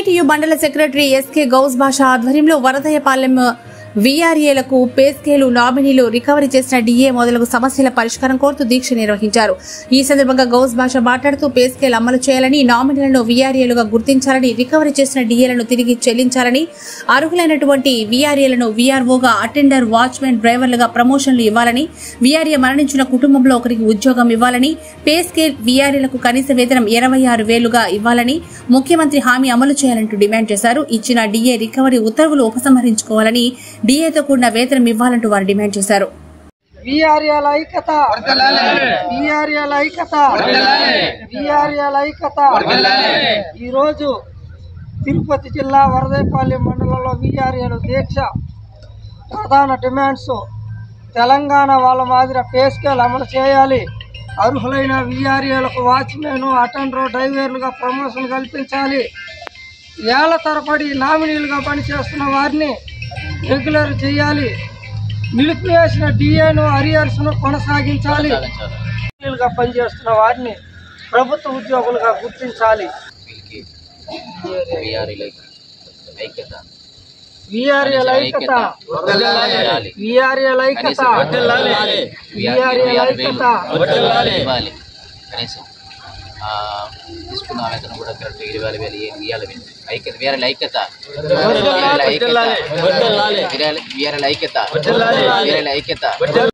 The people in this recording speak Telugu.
సిఐటియు మండల సెక్రటరీ ఎస్కే గౌస్ భాష ఆధ్వర్యంలో వరదయపాలెం వీఆర్ఏలకు పే స్కేలు నామినీలు రికవరీ చేసిన డిఏ మొదలగు సమస్యల పరిష్కారం కోరుతూ దీక్ష నిర్వహించారు ఈ సందర్భంగా గౌస్ భాష మాట్లాడుతూ పే స్కేల్ అమలు చేయాలని నామినీలను వీఆర్ఏలుగా గుర్తించాలని రికవరీ చేసిన డిఏలను తిరిగి చెల్లించాలని అర్హులైనటువంటి వీఆర్ఏలను వీఆర్ఓగా అటెండర్ వాచ్మెన్ డ్రైవర్లుగా ప్రమోషన్లు ఇవ్వాలని వీఆర్ఏ మరణించిన కుటుంబంలో ఒకరికి ఉద్యోగం ఇవ్వాలని పే స్కేల్ వీఆర్ఏలకు కనీస వేతనం ఇరవై ఆరు వేలుగా ఇవ్వాలని ముఖ్యమంత్రి హామీ అమలు చేయాలంటూ డిమాండ్ చేశారు ఇచ్చిన డిఏ రికవరీ ఉత్తర్వులు ఉపసంహరించుకోవాలని డిఏతో కూడిన వేతనం ఇవ్వాలంటూ వారు డిమాండ్ చేశారు విఆర్ఎల్ ఐక్యత విఆర్ఎల్ ఐక్యత విఆర్ఎల్ ఐక్యత ఈరోజు తిరుపతి జిల్లా వరదైపాలెం మండలంలో విఆర్ఎల్ దీక్ష ప్రధాన డిమాండ్స్ తెలంగాణ వాళ్ళ మాదిరి పే స్కేల్ అమలు చేయాలి అర్హులైన విఆర్ఏలకు వాచ్మెన్ అటెండర్ డ్రైవర్లుగా ప్రమోషన్ కల్పించాలి ఏళ్ల తరబడి నామినీలుగా పనిచేస్తున్న వారిని రెగ్యులర్ చేయాలి నిలిపివేసిన డిఏను అరియర్స్ను కొనసాగించాలి నామినీలుగా పనిచేస్తున్న వారిని ప్రభుత్వ ఉద్యోగులుగా గుర్తించాలి ఐక్యత విఆర్ఎల్ ఐక్యత విఆర్ఎల్ ఐక్యత విఆర్ఎల్ ఐక్యత ఇవ్వాలి కనీసం ఆ, తీసుకున్న వేతనం కూడా కరెక్ట్ ఇరవై వేలు ఇవ్వాలి మీరు ఐక్యత వేరే ఐక్యత వేరే ఐక్యత వేరే ఐక్యత వేరే ఐక్యత